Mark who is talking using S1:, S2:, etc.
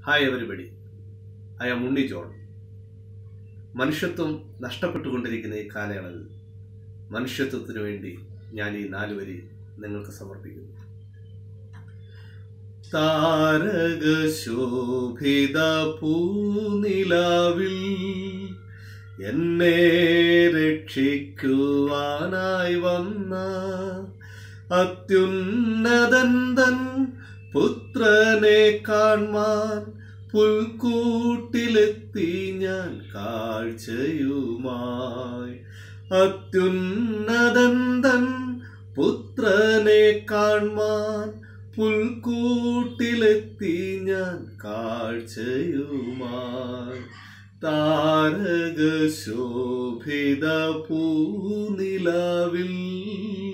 S1: hi everybody I am Unni John മനുഷ്യത്വം നഷ്ടപ്പെട്ടുകൊണ്ടിരിക്കുന്ന ഈ കാലയളവിൽ മനുഷ്യത്വത്തിനു വേണ്ടി ഞാൻ ഈ നാല് വരി നിങ്ങൾക്ക് സമർപ്പിക്കുന്നു താരകശോഭിത പൂനിലാവിൽ എന്നെ രക്ഷിക്കുവാനായി വന്ന അത്യുന്നതന്തൻ പുത്രനെ കാൺമാൻ പുൽക്കൂട്ടിലെത്തി ഞാൻ കാഴ്ചയുമായി അത്യുന്നതന്തൻ പുത്രനെ കാൺമാൻ പുൽക്കൂട്ടിലെത്തി ഞാൻ കാഴ്ചയുമായി താരകശോഭിത പൂനിലാവിൽ